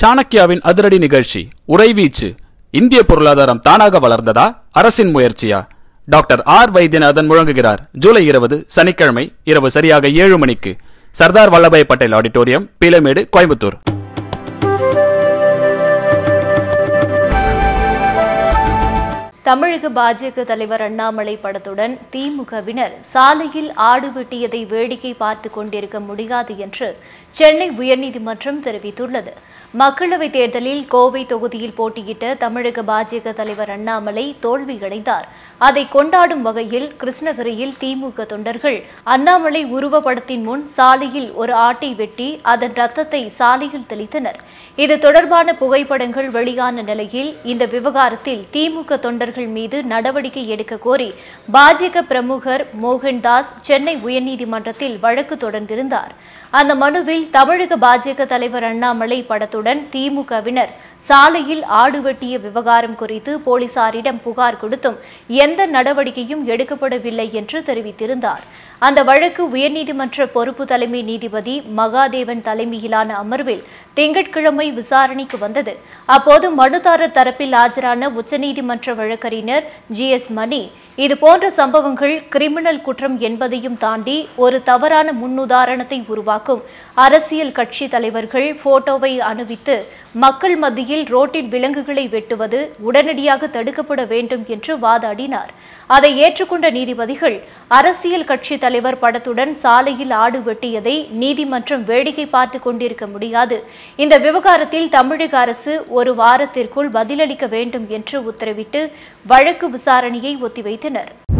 சாணக்கியாவின் அதிரடி நிகழ்ச்சி உறைவீச்சு இந்திய பொருளாதாரம் தானாக வளர்ந்ததா அரசின் முயற்சியா டாக்டர் ஆர் வைத்தியநாதன் முழங்குகிறார் ஜூலை இருபது சனிக்கிழமை இரவு சரியாக ஏழு மணிக்கு சர்தார் வல்லபாய் பட்டேல் ஆடிட்டோரியம் பீலமேடு கோயம்புத்தூர் தமிழக பாஜக தலைவர் அண்ணாமலை படத்துடன் திமுகவினர் சாலையில் ஆடு வெட்டியதை வேடிக்கை பார்த்து கொண்டிருக்க முடியாது என்று சென்னை உயர்நீதிமன்றம் தெரிவித்துள்ளது மக்களவைத் தேர்தலில் கோவை தொகுதியில் போட்டியிட்ட தமிழக பாஜக தலைவர் அண்ணாமலை தோல்வியடைந்தார் அதை கொண்டாடும் வகையில் கிருஷ்ணகிரியில் திமுக தொண்டர்கள் அண்ணாமலை உருவப்படத்தின் முன் சாலையில் ஒரு ஆட்டை வெட்டி அதன் ரத்தத்தை சாலையில் தெளித்தனர் இது தொடர்பான புகைப்படங்கள் வெளியான நிலையில் இந்த விவகாரத்தில் திமுக தொண்டர்கள் மீது நடவடிக்கை எடுக்க கோரி பாஜக பிரமுகர் மோகன்தாஸ் சென்னை உயர்நீதிமன்றத்தில் வழக்கு தொடர்ந்திருந்தார் அந்த மனுவில் தமிழக பாஜக தலைவர் அண்ணாமலை படத்துடன் திமுகவினர் சாலையில் ஆடு வெட்டிய விவகாரம் குறித்து போலீசாரிடம் புகார் கொடுத்தும் எந்த நடவடிக்கையும் எடுக்கப்படவில்லை என்று தெரிவித்திருந்தார் அந்த வழக்கு உயர்நீதிமன்ற பொறுப்பு தலைமை நீதிபதி மகாதேவன் தலைமையிலான அமர்வில் திங்கட்கிழமை விசாரணைக்கு வந்தது அப்போது மனுதாரர் தரப்பில் ஆஜரான உச்சநீதிமன்ற வழக்கறிஞர் ஜி எஸ் மணி இதுபோன்ற சம்பவங்கள் கிரிமினல் குற்றம் என்பதையும் தாண்டி ஒரு தவறான முன்னுதாரணத்தை உருவாக்கும் அரசியல் கட்சி தலைவர்கள் போட்டோவை அணிவித்து மக்கள் மத்தியில் ரோட்டில் விலங்குகளை வெட்டுவது உடனடியாக தடுக்கப்பட வேண்டும் என்று வாதாடினார் அதை ஏற்றுக்கொண்ட நீதிபதிகள் அரசியல் கட்சி தலைவர் படத்துடன் சாலையில் ஆடு வெட்டியதை நீதிமன்றம் வேடிக்கை பார்த்து கொண்டிருக்க முடியாது இந்த விவகாரத்தில் தமிழக அரசு ஒரு வாரத்திற்குள் பதிலளிக்க வேண்டும் என்று உத்தரவிட்டு வழக்கு விசாரணையை ஒத்திவைத்தனர்